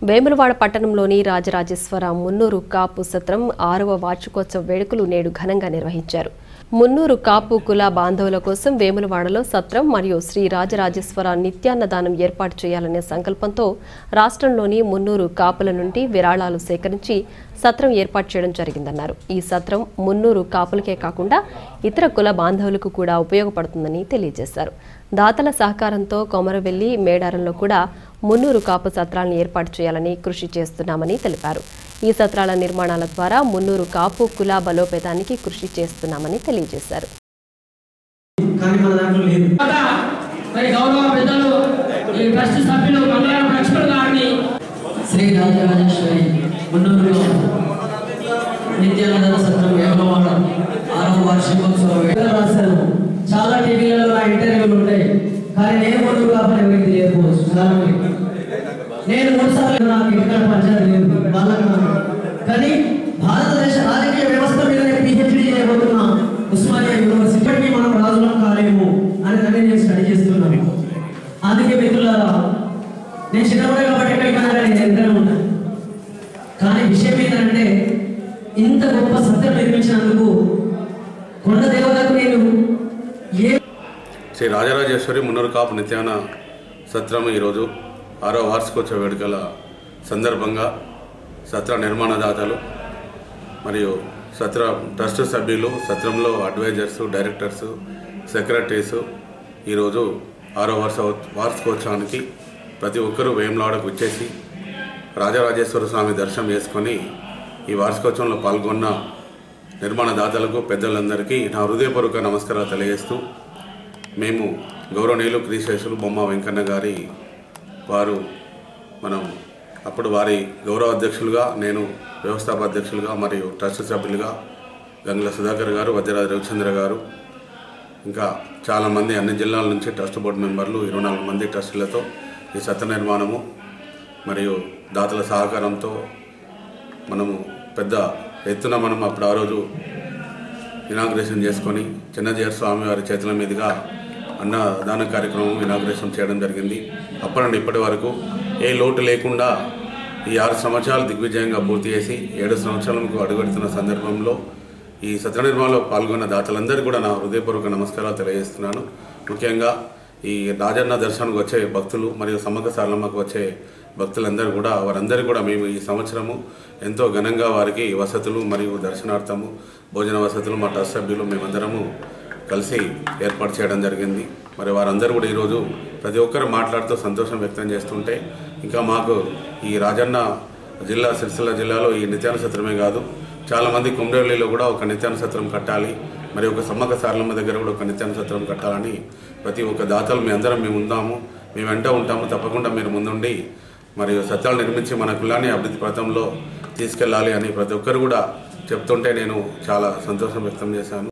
వేములవాడ పట్టణంలోని రాజరాజేశ్వర మున్నూరు కాపు సత్రం ఆరవ వార్షికోత్సవ వేడుకలు నేడు ఘనంగా నిర్వహించారు మున్నూరు కాపు కుల బాంధవుల కోసం వేములవాడలో సత్రం మరియు శ్రీ రాజరాజేశ్వర నిత్యాన్నదానం ఏర్పాటు చేయాలనే సంకల్పంతో రాష్ట్రంలోని మున్నూరు కాపుల నుండి విరాళాలు సేకరించి సత్రం ఏర్పాటు చేయడం జరిగిందన్నారు ఈ సత్రం మున్నూరు కాపులకే కాకుండా ఇతర కుల బాంధవులకు కూడా ఉపయోగపడుతుందని తెలియజేశారు దాతల సహకారంతో కొమరవెల్లి మేడారంలో కూడా మున్నూరు కాపు సత్రాలను ఏర్పాటు చేయాలని కృషి చేస్తున్నామని తెలిపారు ఈ సత్రాల నిర్మాణాల ద్వారా మున్నూరు కాపు కుల బలోపేతానికి కృషి చేస్తున్నామని తెలియజేశారు కానీ మన దాంట్లో లేదు తర్వాత మరి గౌరవ పెద్దలు ఈ ట్రస్ట్ సభ్యులు మంగళవారం లక్ష్మణ్ గారిని శ్రీ రాజరాజేశ్వరి మున్నూరులో నిత్యానంద సత్రం వేమవాడ ఆరవ వార్షికోత్సవ వేడుకలు రాశాను చాలా టీవీలలో నా ఇంటర్వ్యూలు ఉంటాయి కానీ నేను మున్నూరు కాబట్టి ఎవరికి తెలియకపోవచ్చు చాలా మందికి. నేను మూడు సార్లు నాకు ఇక్కడ పంచాయతీ లేదు వాళ్ళకి నాకు. కానీ భారతదేశ రాజకీయ వ్యవస్థ మీద నేను పిహెచ్డి చేయబోతున్నా ఉస్మానియా యూనివర్సిటీ ఇప్పటికీ మనం రాజులం కాలేము అని దాన్ని నేను స్టడీ చేస్తున్నాను అందుకే మిత్రులారా నేను చిన్నప్పుడే కాబట్టి ఎక్కడికి వెళ్ళినా కానీ నేను ఎంతనే ఉంటాను కానీ విషయం ఏంటంటే ఇంత గొప్ప సత్యం నిర్మించినందుకు కొండ దేవతకు నేను ఏ శ్రీ రాజరాజేశ్వరి మున్నూరు కాపు నిత్యాన సత్రం ఈరోజు ఆరో వార్షికోత్సవ వేడుకల సందర్భంగా సత్ర నిర్మాణదాతలు మరియు సత్ర ట్రస్ట్ సభ్యులు సత్రంలో అడ్వైజర్స్ డైరెక్టర్స్ సెక్రటరీస్ ఈరోజు ఆరో వర్ష వార్షికోత్సవానికి ప్రతి ఒక్కరూ వేములవాడకు వచ్చేసి రాజరాజేశ్వర స్వామి దర్శనం చేసుకొని ఈ వార్షికోత్సవంలో పాల్గొన్న నిర్మాణదాతలకు పెద్దలందరికీ నా హృదయపూర్వక నమస్కారాలు తెలియజేస్తూ మేము గౌరవనీయులు క్రీశేషులు బొమ్మ వెంకన్న గారి వారు మనం అప్పుడు వారి గౌరవ అధ్యక్షులుగా నేను వ్యవస్థాప అధ్యక్షులుగా మరియు ట్రస్ట్ సభ్యులుగా గంగుల సుధాకర్ గారు వజ్రరాజ రవిచంద్ర గారు ఇంకా చాలామంది అన్ని జిల్లాల నుంచి ట్రస్ట్ బోర్డు మెంబర్లు ఇరవై నాలుగు మంది ట్రస్టులతో ఈ సత్య నిర్మాణము మరియు దాతల సహకారంతో మనము పెద్ద ఎత్తున మనం అప్పుడు ఆ రోజు ఇనాగ్రేషన్ చేసుకొని చిన్నజీఆర్ స్వామి వారి చేతుల మీదుగా అన్నదాన కార్యక్రమం ఇనాగ్రేషన్ చేయడం జరిగింది అప్పటి నుండి ఇప్పటి వరకు ఏ లోటు లేకుండా ఈ ఆరు సంవత్సరాలు దిగ్విజయంగా పూర్తి చేసి ఏడు సంవత్సరాలకు అడుగెడుతున్న సందర్భంలో ఈ సత్య నిర్మాణంలో పాల్గొన్న దాతలందరికీ కూడా నా హృదయపూర్వక నమస్కారాలు తెలియజేస్తున్నాను ముఖ్యంగా ఈ రాజన్న దర్శనానికి వచ్చే భక్తులు మరియు సమ్మక్క సారలమ్మకు వచ్చే భక్తులందరూ కూడా వారందరూ కూడా మేము ఈ సంవత్సరము ఎంతో ఘనంగా వారికి వసతులు మరియు దర్శనార్థము భోజన వసతులు మా ట్రస్ట్ సభ్యులు మేమందరము కలిసి ఏర్పాటు చేయడం జరిగింది మరి వారందరూ కూడా ఈరోజు ప్రతి ఒక్కరు మాట్లాడుతూ సంతోషం వ్యక్తం చేస్తుంటే ఇంకా మాకు ఈ రాజన్న జిల్లా సిరిసిల్ల జిల్లాలో ఈ నిత్యాన సత్రమే కాదు చాలామంది కుమ్రేలిలో కూడా ఒక నిత్యాన సత్రం కట్టాలి మరి ఒక సమ్మక్క సారలమ్మ దగ్గర కూడా ఒక నిత్యాన సత్రం కట్టాలని ప్రతి ఒక్క దాతలు మీ అందరం మేము ఉందాము మేము వెంట ఉంటాము తప్పకుండా మీరు ముందుండి మరియు సత్యాలు నిర్మించి మన కులాన్ని అభివృద్ధి పథంలో తీసుకెళ్ళాలి అని ప్రతి ఒక్కరు కూడా చెప్తుంటే నేను చాలా సంతోషం వ్యక్తం చేశాను